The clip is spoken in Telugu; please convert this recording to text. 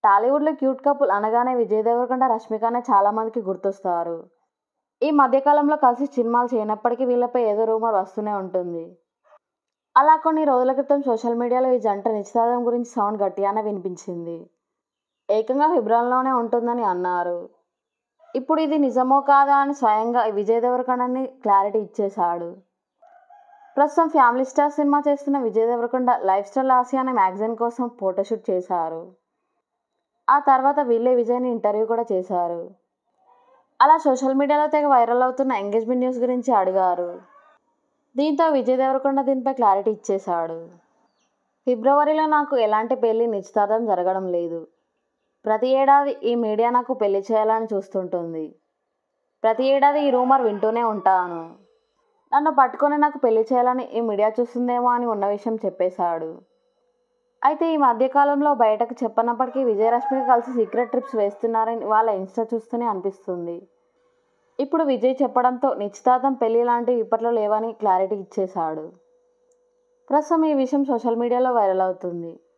టాలీవుడ్లో క్యూట్ కపుల్ అనగానే విజయ్ దేవరకొండ రష్మికనే చాలామందికి గుర్తొస్తారు ఈ మధ్యకాలంలో కలిసి సినిమాలు చేయనప్పటికీ వీళ్ళపై ఏదో రూమర్ వస్తూనే ఉంటుంది అలా కొన్ని రోజుల క్రితం సోషల్ మీడియాలో ఈ జంట నిశ్చితార్థం గురించి సౌండ్ గట్టిగానే వినిపించింది ఏకంగా ఫిబ్రవరిలోనే ఉంటుందని అన్నారు ఇప్పుడు ఇది నిజమో కాదా అని స్వయంగా విజయ్ దేవరకొండని క్లారిటీ ఇచ్చేశాడు ప్రస్తుతం ఫ్యామిలీ స్టార్ సినిమా చేస్తున్న Vijay Deverakonda lifestyle Asia అనే మ్యాగజైన్ కోసం ఫోటోషూట్ చేశారు ఆ తర్వాత వీళ్ళే విజయ్ని ఇంటర్వ్యూ కూడా చేశారు అలా సోషల్ మీడియాలో తెగ వైరల్ అవుతున్న ఎంగేజ్మెంట్ న్యూస్ గురించి అడిగారు దీంతో విజయ్ దేవరకొండ దీనిపై క్లారిటీ ఇచ్చేశాడు ఫిబ్రవరిలో నాకు ఎలాంటి పెళ్లి నిశ్చితార్థం జరగడం లేదు ప్రతి ఏడాది ఈ మీడియా నాకు పెళ్లి చేయాలని చూస్తుంటుంది ప్రతి ఏడాది ఈ రూమర్ వింటూనే ఉంటాను నన్ను పట్టుకొని నాకు పెళ్లి చేయాలని ఈ మీడియా చూస్తుందేమో అని ఉన్న విషయం చెప్పేశాడు అయితే ఈ మధ్యకాలంలో బయటకు చెప్పనప్పటికీ విజయరశ్మిక కలిసి సీక్రెట్ ట్రిప్స్ వేస్తున్నారని వాళ్ళ ఇన్స్టా చూస్తూనే అనిపిస్తుంది ఇప్పుడు విజయ్ చెప్పడంతో నిశ్చితార్థం పెళ్లి లాంటివి ఇప్పట్లో లేవని క్లారిటీ ఇచ్చేశాడు ప్రస్తుతం ఈ విషయం సోషల్ మీడియాలో వైరల్ అవుతుంది